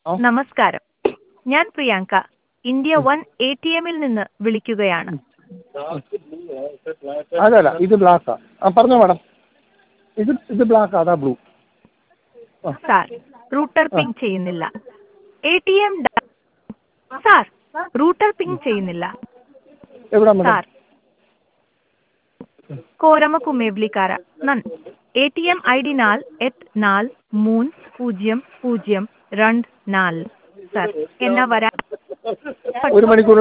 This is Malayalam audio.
ആ നമസ്കാരം ഞാൻ Priyanka India one A T എമ്മിൽ നിന്ന് വിളിക്കുകയാണ് അതല്ല ഇത് ബ്ലാക്കാ ആ പറഞ്ഞോ മാഡം ഇത് ഇത് ബ്ലാക്കാ അതാ ബ്ലൂ ആ സാർ റൂട്ടർ പിങ് ചെയ്യുന്നില്ല A T M sir router ping ചെയ്യുന്നില്ല എവിടാ മാഡം സാർ കോരമക്കു മേവ്ലിക്കാര നൻ A T M I D നാൽ എട്ട് നാല് മൂന്ന് പൂജ്യം പൂജ്യം രണ്ട് നാല് സാർ എന്നാ വരാൻ ഒരു മണിക്കൂർ